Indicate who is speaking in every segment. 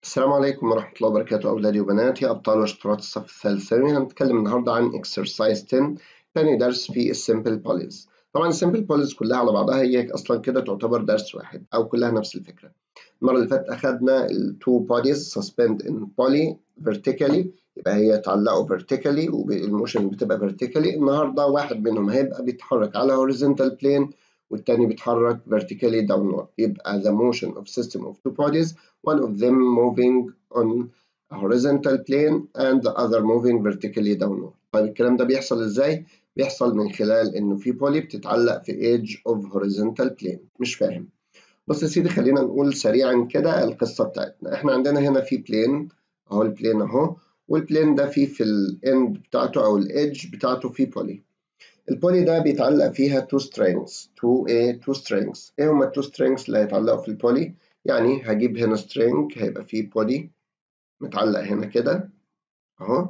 Speaker 1: السلام عليكم ورحمة الله وبركاته أولادي وبناتي أبطال وشطرات الصف الثالث ثانوي هنتكلم النهاردة عن exercise 10 تاني درس في السمبل بوليز طبعا السمبل بوليز كلها على بعضها هي أصلا كده تعتبر درس واحد أو كلها نفس الفكرة المرة اللي فاتت أخدنا ال two bodies suspend in poly vertically يبقى هي تعلقوا vertically والموشن بتبقى vertically النهاردة واحد منهم هيبقى بيتحرك على horizontal plane والتاني بيتحرك vertically downward يبقى the motion of system of two bodies one of them moving on a horizontal plane and the other moving vertically downward طيب الكلام ده بيحصل ازاي؟ بيحصل من خلال انه في بولي بتتعلق في edge of horizontal plane مش فاهم بص يا سيدي خلينا نقول سريعا كده القصة بتاعتنا احنا عندنا هنا في بلين اهو البلين اهو والبلين ده فيه في الاند بتاعته او الايدج بتاعته فيه بولي البولي ده بيتعلق فيها two strings two a two strings ايه هما التو strings اللي هيتعلقوا في البولي يعني هجيب هنا string هيبقى فيه body متعلق هنا كده اهو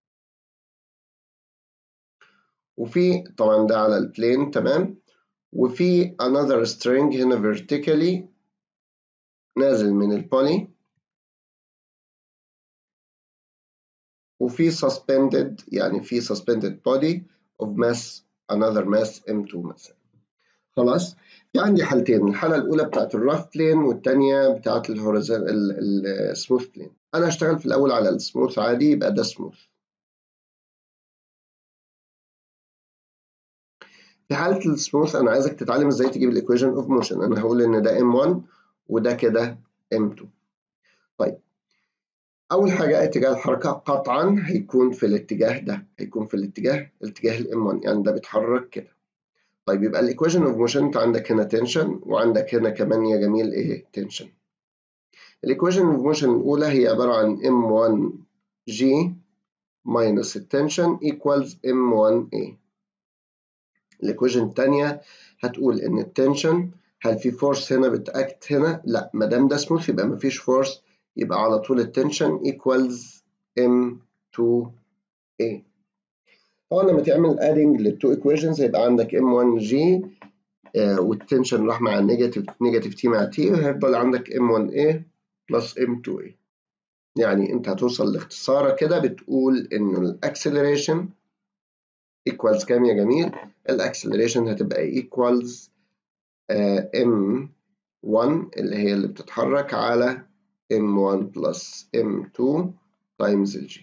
Speaker 1: وفي طبعا ده على البلين تمام وفي another string هنا vertically نازل من البولي وفي suspended يعني في suspended body of mass another mass m2 مثلا خلاص في عندي حالتين الحالة الأولى بتاعت الراف بلين والتانية بتاعت الهوريزون السموث بلين أنا هشتغل في الأول على السموث عادي يبقى ده سموث في حالة السموث أنا عايزك تتعلم إزاي تجيب الإيكويشن أوف موشن أنا هقول إن ده M1 وده كده M2 طيب أول حاجة اتجاه الحركة قطعا هيكون في الاتجاه ده هيكون في الاتجاه الاتجاه الام 1 يعني ده بيتحرك كده طيب يبقى الايكويشن اوف موشن انت عندك هنا تنشن وعندك هنا كمان يا جميل ايه تنشن الايكويشن اوف موشن الاولى هي عبارة عن m1 g minus التنشن equals m1a الايكويشن الثانية هتقول ان التنشن هل في فورس هنا بتاكت هنا لا ما دام ده سموث يبقى ما فيش فورس يبقى على طول التنشن equals M2A طبعا لما تعمل adding للتو equations هيبقى عندك M1G آه والتنشن راح مع النيجاتيف نيجاتيف T مع T وهيفضل عندك M1A plus M2A يعني انت هتوصل لاختصارة كده بتقول انه الاكسلريشن equals كام يا جميل؟ الاكسلريشن هتبقى equals آه M1 اللي هي اللي بتتحرك على M1 plus M2 times الجي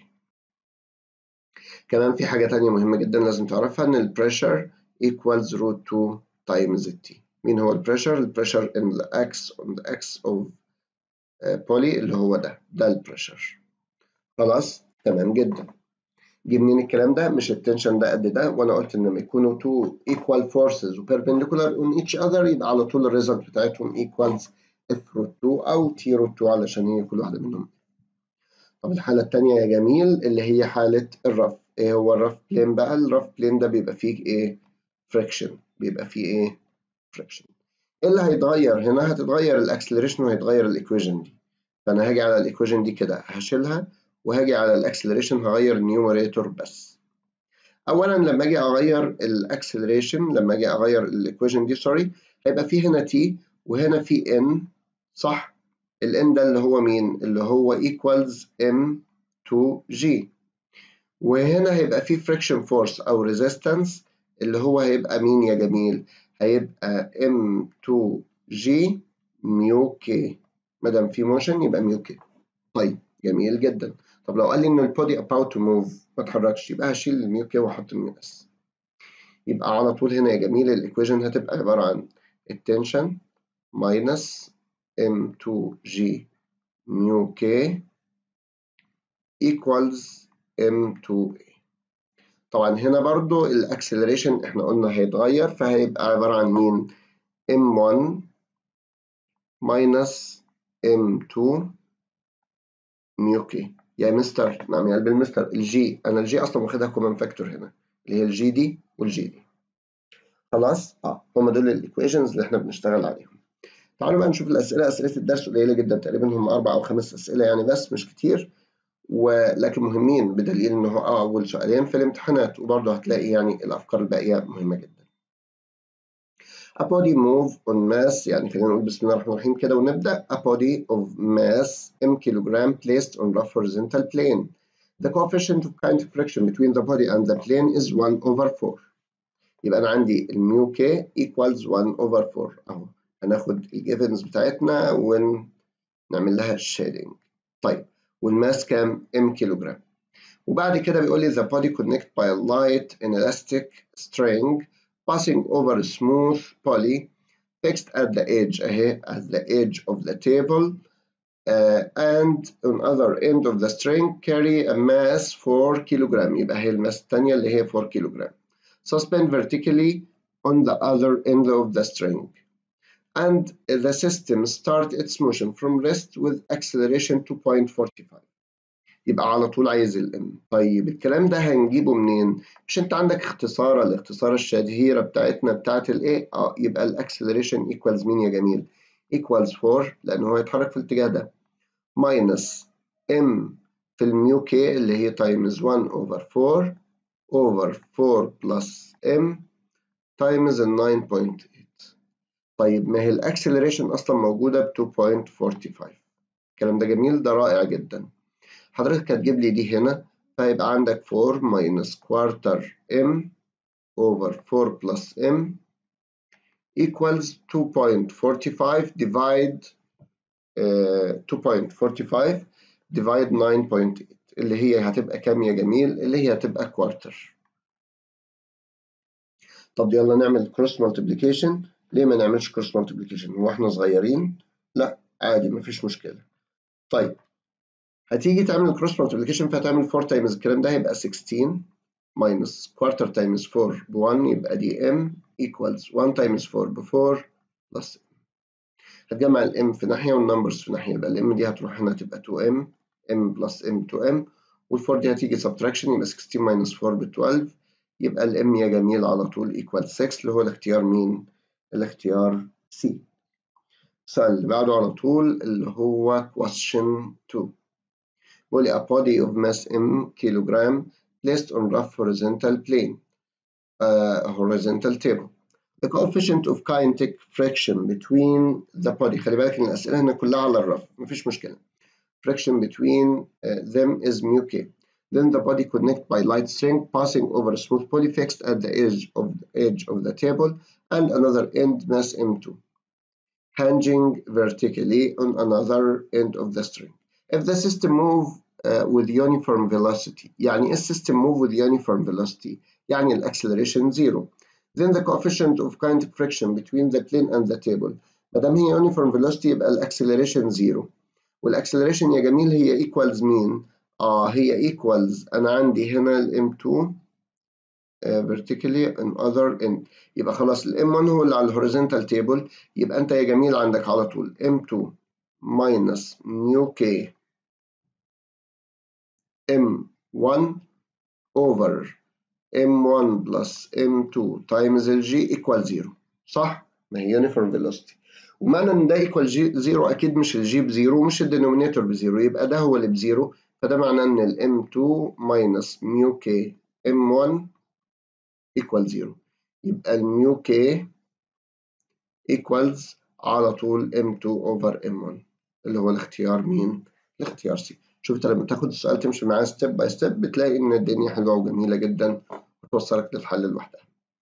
Speaker 1: كمان في حاجة تانية مهمة جدا لازم تعرفها إن البريشر equals root 2 times التي مين هو البريشر؟ البريشر in the x on the x of uh, poly اللي هو ده ده البريشر خلاص تمام جدا جه منين الكلام ده؟ مش التنشن ده قد ده وانا قلت ان لما يكونوا two equal forces و perpendicular on each other يبقى على طول الريزلت بتاعتهم equals f روت 2 او t روت 2 علشان هي كل واحده منهم طب الحاله الثانيه يا جميل اللي هي حاله الرف ايه هو الرف بلين بقى الرف بلين ده بيبقى فيه ايه فريكشن بيبقى فيه ايه فريكشن ايه اللي هيتغير هنا هتتغير الاكسلريشن وهيتغير الايكويشن دي فانا هاجي على الايكويشن دي كده هشيلها وهاجي على الاكسلريشن هغير النيوميريتور بس اولا لما اجي اغير الاكسلريشن لما اجي اغير الايكويشن دي سوري هيبقى في هنا تي وهنا في ان صح ال n ده اللي هو مين اللي هو equals m to g وهنا هيبقى في friction force أو resistance اللي هو هيبقى مين يا جميل هيبقى m to g mu k مادام في motion يبقى mu k طيب جميل جدا طب لو قال لي إن البودي about to move ما اتحركش يبقى هشيل الميو كي وأحط الميو اس يبقى على طول هنا يا جميل الإيكويشن هتبقى عبارة عن التنشن minus m2g mu k equals m2a طبعا هنا برضو الاكسلريشن احنا قلنا هيتغير فهيبقى عبارة عن مين m1 minus m2 mu k يا مستر نعم يا قلب المستر الجي انا الجي اصلا واخدها كومن فاكتور هنا اللي هي الجي دي والجي دي خلاص اه هما دول الايكويشنز اللي احنا بنشتغل عليهم تعالوا بقى نشوف الأسئلة أسئلة الدرس قليلة جدا تقريبا هم أربع أو خمس أسئلة يعني بس مش كتير ولكن مهمين بدليل إن هو أول سؤالين في الامتحانات وبرضه هتلاقي يعني الأفكار الباقية مهمة جدا. A body move on mass يعني خلينا نقول بسم الله الرحمن الرحيم كده ونبدأ a body of mass m kilogram placed on rough horizontal plane. The coefficient of kinetic friction between the body and the plane is 1 over 4. يبقى أنا عندي الميو k equals 1 over 4 أهو هناخد الجيفنز بتاعتنا ونعمل لها shading. طيب والماس كام؟ m كيلوجرام. وبعد كده بيقول لي the body connected by a light inelastic string passing over a smooth poly fixed at the edge اهي at the edge of the table uh, and on other end of the string carry a mass 4 kilogram يبقى هي الماس الثانية اللي هي 4 kilogram suspend vertically on the other end of the string and the system start its motion from rest with acceleration 2.45 يبقى على طول عايز الام طيب الكلام ده هنجيبه منين مش انت عندك اختصاره الاختصاره الشهيره بتاعتنا بتاعت الايه اه يبقى الاكسلريشن ايكوالز مين يا جميل ايكوالز 4 لان هو هيتحرك في الاتجاه ده ماينس ام في الميو كي اللي هي تايمز 1 اوفر 4 اوفر 4 بلس ام تايمز ال 9.8 طيب ما هي الاكسلريشن اصلا موجوده ب 2.45 الكلام ده جميل ده رائع جدا حضرتك هتجيب لي دي هنا فيبقى عندك 4 minus quarter m over 4 plus m equals 2.45 divide uh, 2.45 divide 9.8 اللي هي هتبقى كام يا جميل؟ اللي هي هتبقى كوارتر. طب يلا نعمل كروس مالتيبليكيشن ليه ما نعملش كروس مالتيبليكيشن؟ هو احنا صغيرين؟ لا عادي مفيش مشكلة. طيب هتيجي تعمل كروس مالتيبليكيشن فهتعمل 4 تايمز الكلام ده هيبقى 16 minus quarter times 4 ب 1 يبقى دي m equals 1 times 4 ب 4 plus هتجمع الام في ناحية والنمبرز في ناحية يبقى الام دي هتروح هنا تبقى 2m m plus m 2m وال4 دي هتيجي subtraction يبقى 16 minus 4 ب 12 يبقى الام يا جميل على طول equal 6 اللي هو الاختيار مين؟ الاختيار C السؤال اللي بعده على طول اللي هو question 2 بيقول لي a body of mass m kilogram placed on rough horizontal plane uh, horizontal table the coefficient of kinetic friction between the body خلي بالك ان الاسئله هنا كلها على الرف مفيش مشكله friction between uh, them is mu k then the body connect by light string passing over a smooth poly fixed at the edge of the edge of the table and another end mass m2 hinging vertically on another end of the string if the system move uh, with uniform velocity يعني ايه system move with uniform velocity يعني الاكسلريشن zero then the coefficient of kinetic friction between the plane and the table ما دام هي uniform velocity يبقى الاكسلريشن zero والاكسلريشن يا جميل هي equals مين اه هي equals انا عندي هنا ال m2 uh, vertically and other end يبقى خلاص ال m1 هو اللي على الهوريزونتال تيبل يبقى انت يا جميل عندك على طول m2 minus mu k m1 over m1 plus m2 times ال g equal 0 صح؟ ما هي uniform velocity ومعنى ان ده equal g 0 اكيد مش الجي بزيرو ومش الدينومينيتور بزيرو يبقى ده هو اللي بزيرو فده معناه ان ال m2 minus mu k m1 equal 0 يبقى ال mu k equals على طول m2 over m1 اللي هو الاختيار مين؟ الاختيار C شوف انت لما تاخد السؤال تمشي معاه ستيب باي ستيب بتلاقي ان الدنيا حلوه وجميله جدا وتوصلك للحل لوحدها.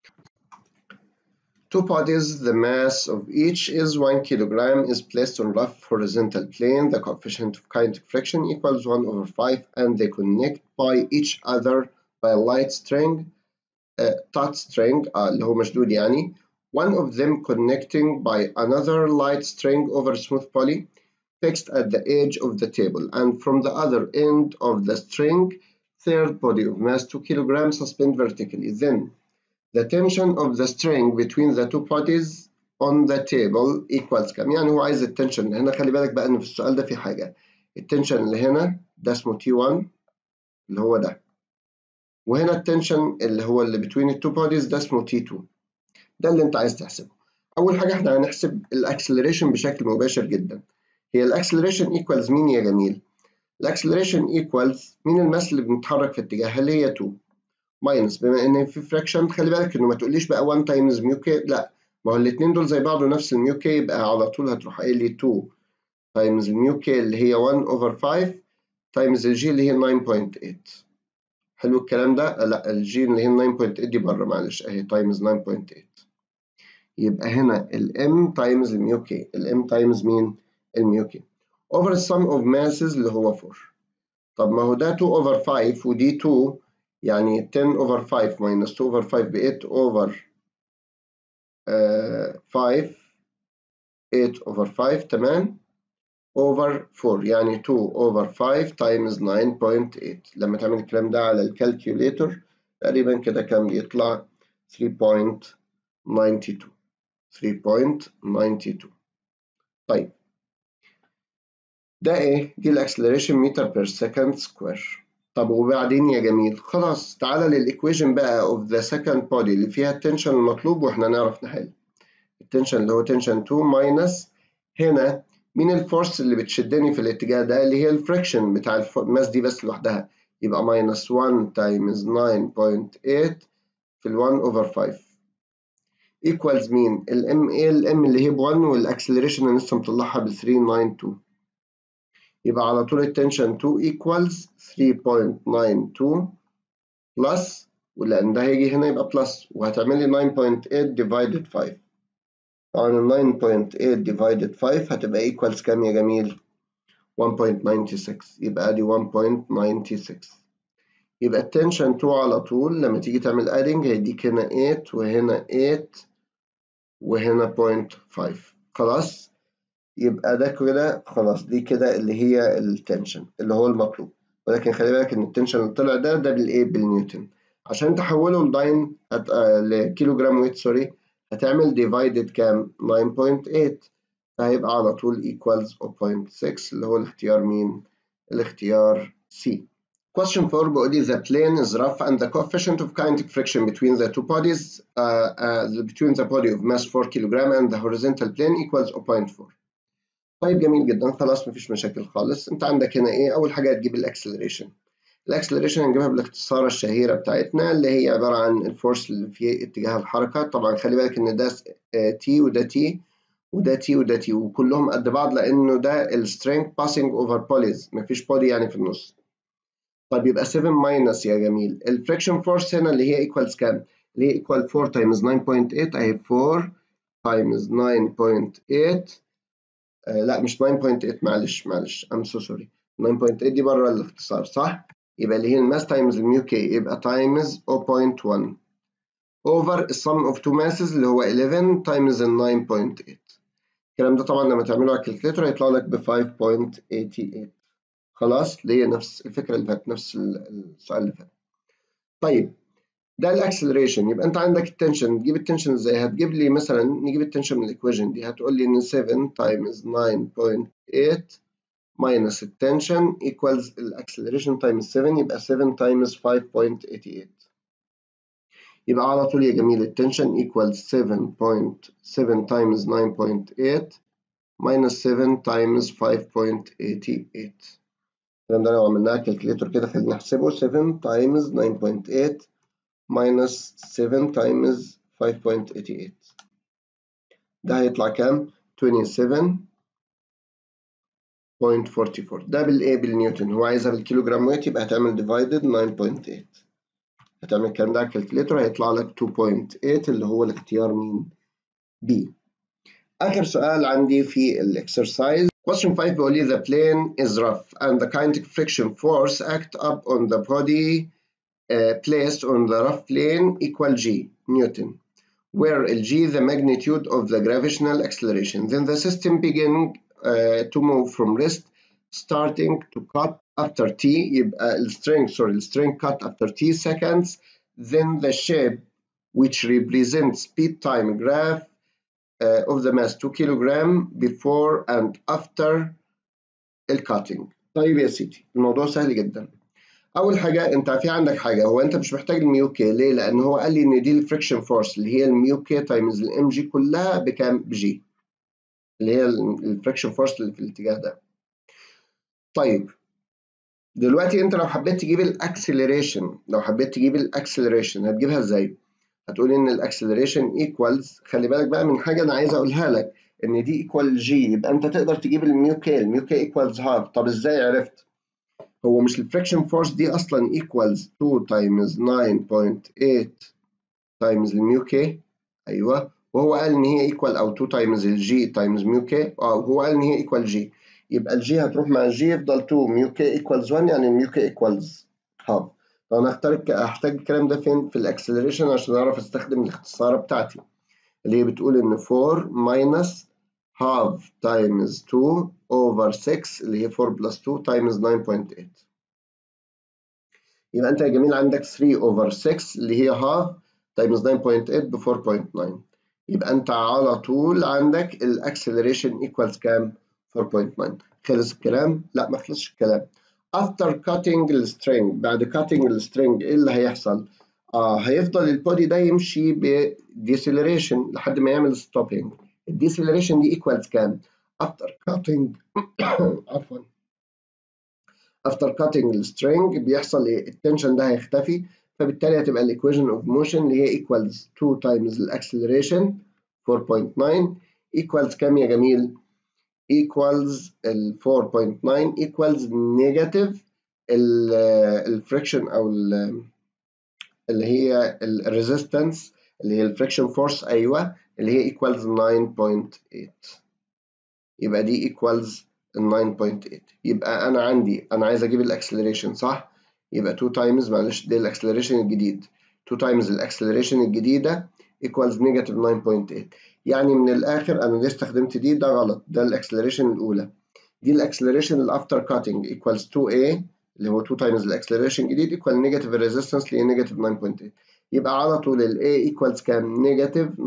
Speaker 1: Two bodies, the mass of each is 1 kilogram, is placed on rough horizontal plane. The coefficient of kinetic friction equals 1 over 5, and they connect by each other by a light string, uh, taut string, uh, اللي هو مشدود يعني. One of them connecting by another light string over smooth poly. fixed at the edge of the table and from the other end of the string third body of mass 2 kilograms suspend vertically then the tension of the string between the two bodies on the table equals كام يعني هو عايز التنشن هنا خلي بالك بقى ان في السؤال ده في حاجه التنشن اللي هنا ده اسمه T1 اللي هو ده وهنا التنشن اللي هو اللي between the two bodies ده اسمه T2 ده اللي انت عايز تحسبه اول حاجه احنا هنحسب الاكسلريشن بشكل مباشر جدا هي الاكسلريشن ايكوالز مين يا جميل؟ الاكسلريشن ايكوالز مين الماس اللي بنتحرك في اتجاهها اللي هي 2 ماينس بما ان في فراكشن خلي بالك انه ما تقوليش بقى 1 تايمز ميو كي لا ما هو الاتنين دول زي بعض ونفس الميو كي يبقى على طول هتروح قايل لي 2 تايمز الميو كي اللي هي 1 اوفر 5 تايمز الجي اللي هي 9.8 حلو الكلام ده؟ لا الجي اللي هي 9.8 دي بره معلش اهي تايمز 9.8 يبقى هنا الام تايمز الميو كي الام تايمز مين؟ الميو كي over السم اوف ماسز اللي هو 4 طب ما هو ده 2 over 5 ودي 2 يعني 10 over 5 minus 2 over 5 ب 8 over uh, 5 8 over 5 تمام over 4 يعني 2 over 5 times 9.8 لما تعمل الكلام ده على الكالكوليتر تقريبا كده كان بيطلع 3.92 3.92 طيب ده ايه؟ دي الاكسلريشن متر بير سكند سكوير طب وبعدين يا جميل خلاص تعالى للايكويشن بقى اوف ذا سكند بودي اللي فيها التنشن المطلوب واحنا نعرف نحل التنشن اللي هو تنشن 2 ماينس هنا مين الفورس اللي بتشدني في الاتجاه ده اللي هي الفريكشن بتاع الماس دي بس لوحدها يبقى ماينس 1 تايمز 9.8 في ال 1 اوفر 5 ايكوالز مين الام ايه الام اللي هي ب 1 والاكسلريشن انا لسه مطلعها ب 392 يبقى على طول التنشن 2 equals 3.92 بلس ولأن ده هيجي هنا يبقى بلس وهتعمل لي 9.8 divided 5 طبعا ال 9.8 divided 5 هتبقى equals كام يا جميل؟ 1.96 يبقى دي 1.96 يبقى التنشن 2 على طول لما تيجي تعمل adding هيديك هنا 8 وهنا 8 وهنا 0.5 خلاص يبقى ده كده خلاص دي كده اللي هي التنشن اللي هو المطلوب ولكن خلي بالك ان التنشن اللي طلع ده ده بالايه بالنيوتن عشان تحوله لداين هت... آه لكيلو جرام ويت سوري هتعمل ديفايدد كام 9.8 فهيبقى على طول equals 0.6 اللي هو الاختيار مين الاختيار C Question 4 بيقول لي the plane is rough and the coefficient of kinetic friction between the two bodies uh, uh, between the body of mass 4 kg and the horizontal plane equals 0.4 طيب جميل جدا خلاص مفيش مشاكل خالص انت عندك هنا ايه اول حاجه هتجيب الاكسلريشن الاكسلريشن هنجيبها بالاختصار الشهيره بتاعتنا اللي هي عباره عن الفورس اللي في اتجاه الحركه طبعا خلي بالك ان ده تي وده تي وده تي وده تي وكلهم قد بعض لانه ده السترينج باسنج اوفر بوليز مفيش بودي يعني في النص طيب يبقى 7 ماينس يا جميل الفريكشن فورس هنا اللي هي ايكوالز كام اللي هي ايكوال 4 تايمز 9.8 اهي 4 تايمز 9.8 آه لا مش 9.8 معلش معلش I'm so sorry 9.8 دي بره الاختصار صح؟ يبقى اللي هي الماس تايمز الميو كي يبقى تايمز 0.1 اوفر السم اوف تو ماسز اللي هو 11 تايمز ال 9.8 الكلام ده طبعا لما تعمله على الكالكليتر هيطلع لك ب 5.88 خلاص اللي هي نفس الفكره اللي فاتت نفس السؤال اللي فات طيب ده الاكسلريشن يبقى انت عندك التنشن تجيب التنشن ازاي هتجيب لي مثلا نجيب التنشن من الايكويشن دي هتقول لي ان 7 تايمز 9.8 minus التنشن equals الاكسلريشن تايمز 7 يبقى 7 تايمز 5.88 يبقى على طول يا جميل التنشن equals 7.7 تايمز 9.8 minus 7 تايمز 5.88 الكلام ده لو عملناها كالكليتر كده خلينا نحسبه 7 تايمز 9.8 minus 7 times 5.88 ده هيطلع كام؟ 27.44 ده بالايه بالنيوتن هو عايزها بالكيلوجرام ويت يبقى هتعمل divided 9.8 هتعمل الكلام ده على الكالكليتر هيطلع لك 2.8 اللي هو الاختيار مين؟ B آخر سؤال عندي في الاكسرسايز Question 5 بيقول لي the plane is rough and the kinetic friction force act up on the body Uh, placed on the rough plane equal g Newton where g the magnitude of the gravitational acceleration then the system begin uh, to move from rest starting to cut after t يبقى string sorry string cut after t seconds then the shape which represents speed time graph uh, of the mass 2 kilogram before and after الcutting طيب يا سيدي الموضوع سهل جدا اول حاجه انت في عندك حاجه هو انت مش محتاج الميو كي ليه لان هو قال لي ان دي الفريكشن فورس اللي هي الميو كي تايمز الام جي كلها بكام بجي اللي هي الفريكشن فورس اللي في الاتجاه ده طيب دلوقتي انت لو حبيت تجيب الاكسلريشن لو حبيت تجيب الاكسلريشن هتجيبها ازاي هتقولي ان الاكسلريشن ايكوالز خلي بالك بقى من حاجه انا عايز اقولها لك ان دي ايكوال جي يبقى انت تقدر تجيب الميو كي الميو كي ايكوالز هاف طب ازاي عرفت هو مش الفريكشن فورس دي اصلا ايكوالز 2 تايمز 9.8 تايمز الميو كي ايوه وهو قال ان هي ايكوال او 2 تايمز الجي تايمز ميو كي اه هو قال ان هي ايكوال جي يبقى الجي هتروح مع الجي يفضل 2 ميو كي ايكوالز 1 يعني الميو كي ايكوالز هاف طب انا هحتاج هحتاج الكلام ده فين في الاكسلريشن عشان اعرف استخدم الاختصاره بتاعتي اللي هي بتقول ان 4 ماينس half times 2 over 6 اللي هي 4 plus 2 times 9.8 يبقى انت يا جميل عندك 3 over 6 اللي هي half times 9.8 ب 4.9 يبقى انت على طول عندك الاكسلريشن ايكوالز كام 4.9 خلص الكلام لا ما خلصش الكلام after cutting السترينج بعد cutting السترينج ايه اللي هيحصل آه هيفضل البودي ده يمشي بديسيلريشن لحد ما يعمل ستوبينج الديسيلريشن دي ايكوالز كام after cutting عفوا after cutting السترينج بيحصل ايه التنشن ده هيختفي فبالتالي هتبقى الايكويشن اوف موشن اللي هي ايكوالز 2 تايمز الاكسلريشن 4.9 ايكوالز كام يا جميل equals ال 4.9 equals negative الفريكشن او ال اللي هي الريزيستنس اللي هي الفريكشن فورس ايوه اللي هي equals 9.8 يبقى دي equals 9.8 يبقى انا عندي انا عايز اجيب الاكسلريشن صح يبقى 2 تايمز معلش ده الاكسلريشن الجديد 2 تايمز الاكسلريشن الجديده equals negative 9.8 يعني من الاخر انا ليه استخدمت دي ده غلط ده الاكسلريشن الاولى دي الاكسلريشن الافتر كاتنج equals 2a اللي هو 2 تايمز الاكسلريشن الجديد equal negative resistance اللي هي نيجاتيف 9.8 يبقى على طول ال a equals كام نيجاتيف 9.8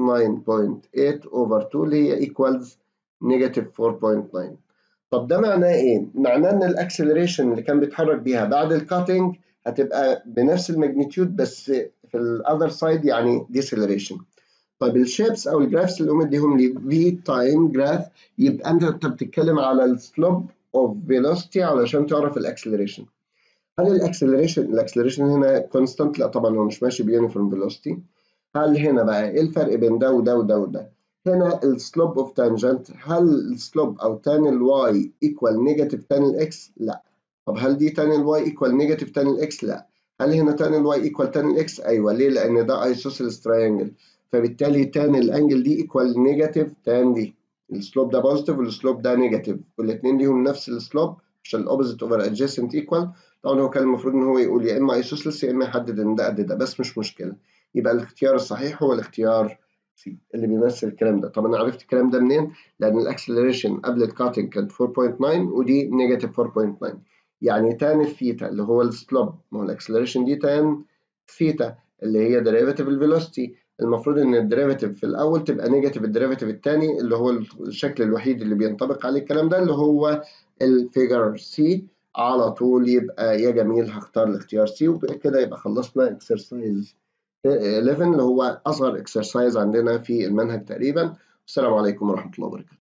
Speaker 1: over 2 اللي هي equals نيجاتيف 4.9 طب ده معناه ايه؟ معناه ان الاكسلريشن اللي كان بيتحرك بيها بعد الكاتنج هتبقى بنفس الماجنتيود بس في الاذر سايد يعني ديسلريشن طيب الشيبس او الجرافس اللي هم اديهم لي في تايم جراف يبقى انت انت بتتكلم على السلوب اوف فيلوسيتي علشان تعرف الاكسلريشن هل الاكسلريشن الاكسلريشن هنا كونستانت لا طبعا هو مش ماشي بيونيفورم فيلوسيتي هل هنا بقى ايه الفرق بين ده وده وده وده هنا السلوب اوف تانجنت هل السلوب او تان الواي ايكوال نيجاتيف تان الاكس لا طب هل دي تان الواي ايكوال نيجاتيف تان الاكس لا هل هنا تان الواي ايكوال تان الاكس ايوه ليه لان ده ايسوسيلس تراينجل فبالتالي تان الانجل دي ايكوال نيجاتيف تان دي السلوب ده بوزيتيف والسلوب ده نيجاتيف والاثنين ليهم نفس السلوب عشان الاوبوزيت اوفر ادجيسنت ايكوال طبعا هو كان المفروض ان هو يقول يا اما ايسوسيلس يا اما يحدد ان ده قد ده بس مش مشكله يبقى الاختيار الصحيح هو الاختيار سي اللي بيمثل الكلام ده طب انا عرفت الكلام ده منين لان الاكسلريشن قبل الكاتنج كانت 4.9 ودي نيجاتيف 4.9 يعني تان الثيتا اللي هو السلوب ما هو الاكسلريشن دي تان ثيتا اللي هي ديريفاتيف الفيلوسيتي المفروض ان الديريفاتيف في الاول تبقى نيجاتيف الديريفاتيف الثاني اللي هو الشكل الوحيد اللي بينطبق عليه الكلام ده اللي هو الفيجر سي على طول يبقى يا جميل هختار الاختيار سي وكده يبقى خلصنا اكسرسايز 11 اللي هو اصغر اكسرسايز عندنا في المنهج تقريبا السلام عليكم ورحمه الله وبركاته